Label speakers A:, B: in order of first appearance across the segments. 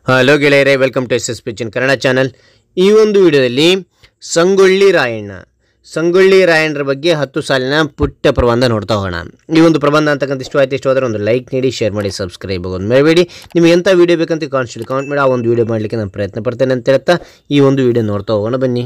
A: hello ಗೆಳೆಯರೇ welcome to S S ಪಿಚಿನ್ Kannada channel ಈ ಒಂದು ವಿಡಿಯೋದಲ್ಲಿ ಸಂಗೊಳ್ಳಿ ರಾಯಣ್ಣ ಸಂಗೊಳ್ಳಿ ರಾಯಣ್ಣರ ಬಗ್ಗೆ ಹತ್ತು ಸಾಲಿನ ಪುಟ್ಟ ಪ್ರಬಂಧ ನೋಡ್ತಾ ಹೋಗೋಣ ಈ ಒಂದು ಪ್ರಬಂಧ ಅಂತಕ್ಕಂಥ ಇಷ್ಟವಾಯ್ತು ಇಷ್ಟವಾದರೆ ಒಂದು ಲೈಕ್ ನೀಡಿ ಶೇರ್ ಮಾಡಿ ಸಬ್ಸ್ಕ್ರೈಬ್ ಆಗೋದು ಮರಿಬೇಡಿ ನಿಮಗೆ ಎಂಥ ವೀಡಿಯೋ ಬೇಕಂತ ಕಾನ್ಸ್ಟೆಂಟ್ ಕಾಮೆಂಟ್ ಮಾಡಿ ಆ ಒಂದು ವೀಡಿಯೋ ಮಾಡಲಿಕ್ಕೆ ನಾನು ಪ್ರಯತ್ನ ಪಡ್ತೇನೆ ಅಂತ ಹೇಳ್ತಾ ಈ ಒಂದು ವಿಡಿಯೋ ನೋಡ್ತಾ ಹೋಗೋಣ ಬನ್ನಿ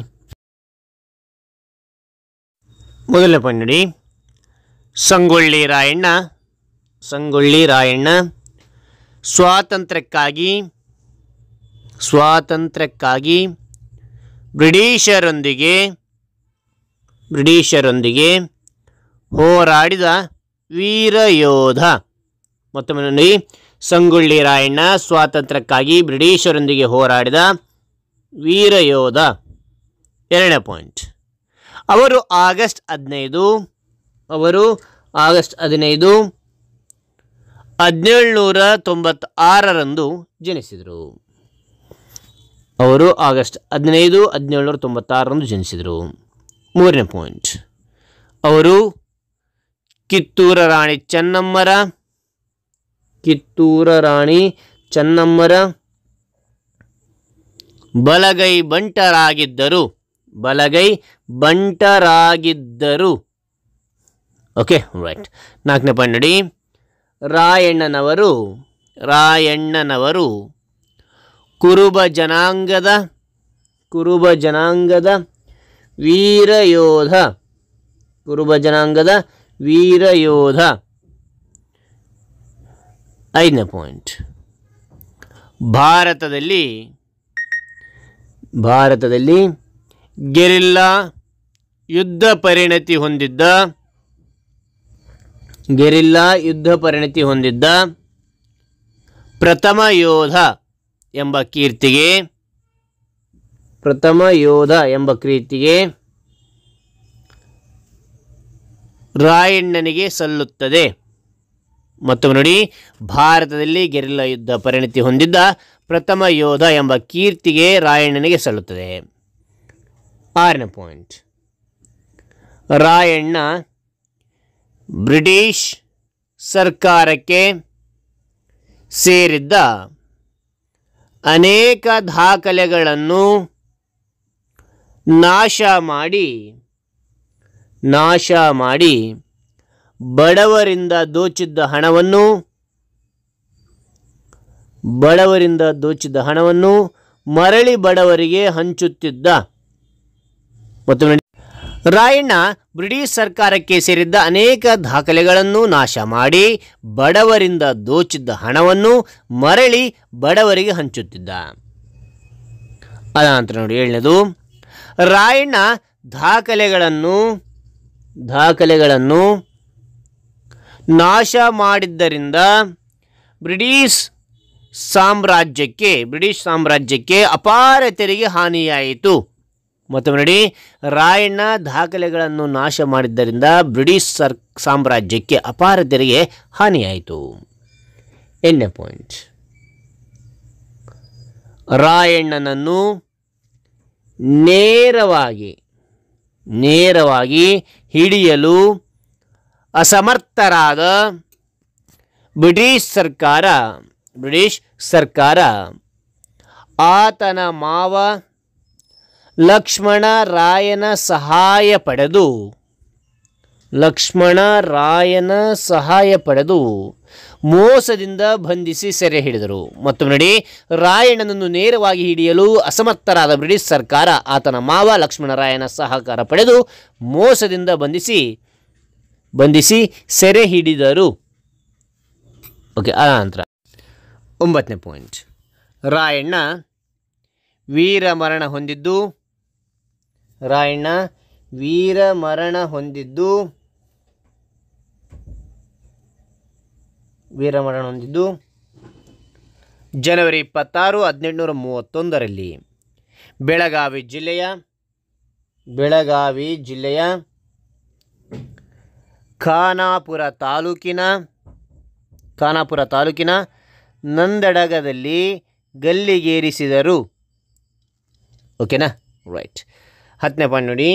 A: ಮೊದಲನೇ ಪಾಯಿಂಟ್ ನೋಡಿ ಸಂಗೊಳ್ಳಿ ರಾಯಣ್ಣ ಸಂಗೊಳ್ಳಿ ರಾಯಣ್ಣ ಸ್ವಾತಂತ್ರ್ಯಕ್ಕಾಗಿ ಸ್ವಾತಂತ್ರ್ಯಕ್ಕಾಗಿ ಬ್ರಿಟಿಷರೊಂದಿಗೆ ಬ್ರಿಟಿಷರೊಂದಿಗೆ ಹೋರಾಡಿದ ವೀರಯೋಧ ಮತ್ತೊಮ್ಮೆ ನೋಡಿ ಸಂಗೊಳ್ಳಿ ರಾಯಣ್ಣ ಸ್ವಾತಂತ್ರ್ಯಕ್ಕಾಗಿ ಬ್ರಿಟಿಷರೊಂದಿಗೆ ಹೋರಾಡಿದ ವೀರಯೋಧ ಎರಡನೇ ಪಾಯಿಂಟ್ ಅವರು ಆಗಸ್ಟ್ ಹದಿನೈದು ಅವರು ಆಗಸ್ಟ್ ಹದಿನೈದು ಹದಿನೇಳುನೂರ ತೊಂಬತ್ತಾರರಂದು ಜನಿಸಿದರು ಅವರು ಆಗಸ್ಟ್ ಹದಿನೈದು ಹದಿನೇಳುನೂರ ತೊಂಬತ್ತಾರರಂದು ಜನಿಸಿದರು ಮೂರನೇ ಪಾಯಿಂಟ್ ಅವರು ಕಿತ್ತೂರ ರಾಣಿ ಚೆನ್ನಮ್ಮರ ಕಿತ್ತೂರ ರಾಣಿ ಚೆನ್ನಮ್ಮರ ಬಲಗೈ ಬಂಟರಾಗಿದ್ದರು ಬಲಗೈ ಬಂಟರಾಗಿದ್ದರು ಓಕೆ ರೈಟ್ ನಾಲ್ಕನೇ ಪಾಯಿಂಟ್ ನೋಡಿ ರಾಯಣ್ಣನವರು ರಾಯಣ್ಣನವರು ಕುರುಬ ಜನಾಂಗದ ಕುರುಬ ಜನಾಂಗದ ವೀರಯೋಧ ಕುರುಬ ಜನಾಂಗದ ವೀರಯೋಧ ಐದನೇ ಪಾಯಿಂಟ್ ಭಾರತದಲ್ಲಿ ಭಾರತದಲ್ಲಿ ಗೆರಿಲ್ಲಾ ಯುದ್ಧ ಪರಿಣತಿ ಹೊಂದಿದ್ದ ಗೆರಿಲ್ಲಾ ಯುದ್ಧ ಪರಿಣತಿ ಹೊಂದಿದ್ದ ಪ್ರಥಮ ಯೋಧ ಎಂಬ ಕೀರ್ತಿಗೆ ಪ್ರಥಮ ಯೋಧ ಎಂಬ ಕೀರ್ತಿಗೆ ರಾಯಣ್ಣನಿಗೆ ಸಲ್ಲುತ್ತದೆ ಮತ್ತೊಮ್ಮೆ ನೋಡಿ ಭಾರತದಲ್ಲಿ ಗೆರಿಲ್ಲಾ ಯುದ್ಧ ಪರಿಣತಿ ಹೊಂದಿದ್ದ ಪ್ರಥಮ ಯೋಧ ಎಂಬ ಕೀರ್ತಿಗೆ ರಾಯಣ್ಣನಿಗೆ ಸಲ್ಲುತ್ತದೆ ಆರನೇ ಪಾಯಿಂಟ್ ರಾಯಣ್ಣ ಬ್ರಿಟಿಷ್ ಸರ್ಕಾರಕ್ಕೆ ಸೇರಿದ್ದ ಅನೇಕ ದಾಖಲೆಗಳನ್ನು ನಾಶ ಮಾಡಿ ನಾಶ ಮಾಡಿ ಬಡವರಿಂದ ದೋಚಿದ್ದ ಹಣವನ್ನು ಬಡವರಿಂದ ದೋಚಿದ್ದ ಹಣವನ್ನು ಮರಳಿ ಬಡವರಿಗೆ ಹಂಚುತ್ತಿದ್ದ ಮತ್ತೊಮ್ಮೆ ರಾಯಣ್ಣ ಬ್ರಿಟಿಷ್ ಸರ್ಕಾರಕ್ಕೆ ಸೇರಿದ್ದ ಅನೇಕ ದಾಖಲೆಗಳನ್ನು ನಾಶ ಮಾಡಿ ಬಡವರಿಂದ ದೋಚಿದ್ದ ಹಣವನ್ನು ಮರಳಿ ಬಡವರಿಗೆ ಹಂಚುತ್ತಿದ್ದ ಅದಾನಂತರ ನೋಡಿ ಏಳನೇದು ರಾಯಣ್ಣ ದಾಖಲೆಗಳನ್ನು ದಾಖಲೆಗಳನ್ನು ನಾಶ ಮಾಡಿದ್ದರಿಂದ ಬ್ರಿಟಿಷ್ ಸಾಮ್ರಾಜ್ಯಕ್ಕೆ ಬ್ರಿಟಿಷ್ ಸಾಮ್ರಾಜ್ಯಕ್ಕೆ ಅಪಾರ ತೆರಿಗೆ ಹಾನಿಯಾಯಿತು ಮತ್ತೊಮ್ಮೆ ನೋಡಿ ರಾಯಣ್ಣ ದಾಖಲೆಗಳನ್ನು ನಾಶ ಮಾಡಿದ್ದರಿಂದ ಬ್ರಿಟಿಷ್ ಸರ್ ಸಾಮ್ರಾಜ್ಯಕ್ಕೆ ಅಪಾರ ತೆರಿಗೆ ಹಾನಿಯಾಯಿತು ಎಂಟನೇ ಪಾಯಿಂಟ್ ರಾಯಣ್ಣನನ್ನು ನೇರವಾಗಿ ನೇರವಾಗಿ ಹಿಡಿಯಲು ಅಸಮರ್ಥರಾದ ಬ್ರಿಟಿಷ್ ಸರ್ಕಾರ ಬ್ರಿಟಿಷ್ ಸರ್ಕಾರ ಆತನ ಮಾವ ಲಕ್ಷ್ಮಣ ರಾಯನ ಸಹಾಯ ಪಡೆದು ಲಕ್ಷ್ಮಣ ರಾಯನ ಸಹಾಯ ಪಡೆದು ಮೋಸದಿಂದ ಬಂಧಿಸಿ ಸೆರೆ ಹಿಡಿದರು ಮತ್ತೊಮ್ಮೆ ನೋಡಿ ರಾಯಣ್ಣನನ್ನು ನೇರವಾಗಿ ಹಿಡಿಯಲು ಅಸಮರ್ಥರಾದ ಬ್ರಿಟಿಷ್ ಸರ್ಕಾರ ಆತನ ಮಾವ ಲಕ್ಷ್ಮಣರಾಯನ ಸಹಕಾರ ಪಡೆದು ಮೋಸದಿಂದ ಬಂಧಿಸಿ ಬಂಧಿಸಿ ಸೆರೆ ಹಿಡಿದರು ಓಕೆ ಆ ನಂತರ ಒಂಬತ್ತನೇ ಪಾಯಿಂಟ್ ರಾಯಣ್ಣ ವೀರಮರಣ ಹೊಂದಿದ್ದು ರಾಯಣ್ಣ ವೀರಮರಣ ಹೊಂದಿದ್ದು ವೀರಮರಣ ಹೊಂದಿದ್ದು ಜನವರಿ ಇಪ್ಪತ್ತಾರು ಹದಿನೆಂಟುನೂರ ಮೂವತ್ತೊಂದರಲ್ಲಿ ಬೆಳಗಾವಿ ಜಿಲ್ಲೆಯ ಬೆಳಗಾವಿ ಜಿಲ್ಲೆಯ ಖಾನಾಪುರ ತಾಲೂಕಿನ ಖಾನಾಪುರ ತಾಲೂಕಿನ ನಂದಡಗದಲ್ಲಿ ಗಲ್ಲಿಗೇರಿಸಿದರು ಓಕೆನಾ ರೈಟ್ ಹತ್ತನೇ ಪಾಯಿಂಟ್ ನೋಡಿ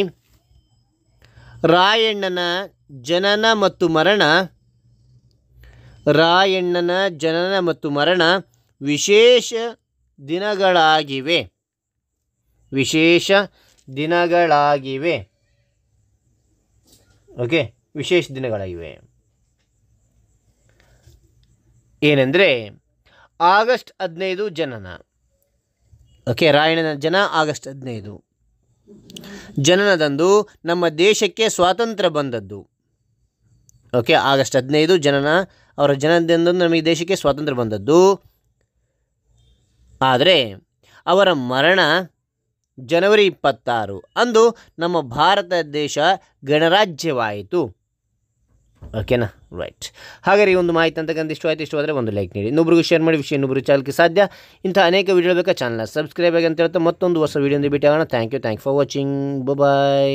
A: ರಾಯಣ್ಣನ ಜನನ ಮತ್ತು ಮರಣ ರಾಯಣ್ಣನ ಜನನ ಮತ್ತು ಮರಣ ವಿಶೇಷ ದಿನಗಳಾಗಿವೆ ವಿಶೇಷ ದಿನಗಳಾಗಿವೆ ಓಕೆ ವಿಶೇಷ ದಿನಗಳಾಗಿವೆ ಏನೆಂದರೆ ಆಗಸ್ಟ್ ಹದಿನೈದು ಜನನ ಓಕೆ ರಾಯಣ್ಣನ ಜನ ಆಗಸ್ಟ್ ಹದಿನೈದು ಜನನದಂದು ನಮ್ಮ ದೇಶಕ್ಕೆ ಸ್ವಾತಂತ್ರ್ಯ ಬಂದದ್ದು ಓಕೆ ಆಗಸ್ಟ್ ಹದಿನೈದು ಜನನ ಅವರ ಜನನದಂದು ನಮಗೆ ದೇಶಕ್ಕೆ ಸ್ವಾತಂತ್ರ್ಯ ಬಂದದ್ದು ಆದರೆ ಅವರ ಮರಣ ಜನವರಿ ಇಪ್ಪತ್ತಾರು ಅಂದು ನಮ್ಮ ಭಾರತ ದೇಶ ಗಣರಾಜ್ಯವಾಯಿತು ಓಕೆನಾ ರೈಟ್ ಹಾಗಾದ್ರೆ ಈ ಒಂದು ಮಾಹಿತಿ ಅಂತಕ್ಕಂಥ ಇಷ್ಟ ಆಯ್ತು ಇಷ್ಟವಾದರೆ ಒಂದು ಲೈಕ್ ನೀಡಿ ಇನ್ನೊಬ್ರಿಗೂ ಶೇರ್ ಮಾಡಿ ವಿಷಯ ಇನ್ನೊಬ್ರಿಗೆ ಚಾಲಕ್ಕೆ ಸಾಧ್ಯ ಇಂಥ ಅನೇಕ ವಿಡಿಯೋ ಬೇಕಾ ಚಾನಲ್ನ ಸಬ್ಸ್ಕ್ರೈಬ್ ಆಗಿ ಅಂತ ಹೇಳ್ತಾ ಮತ್ತೊಂದು ಹೊಸ ವಿಡಿಯೋ ಭೇಟಿ ಆಗೋಣ thank you thank for watching bye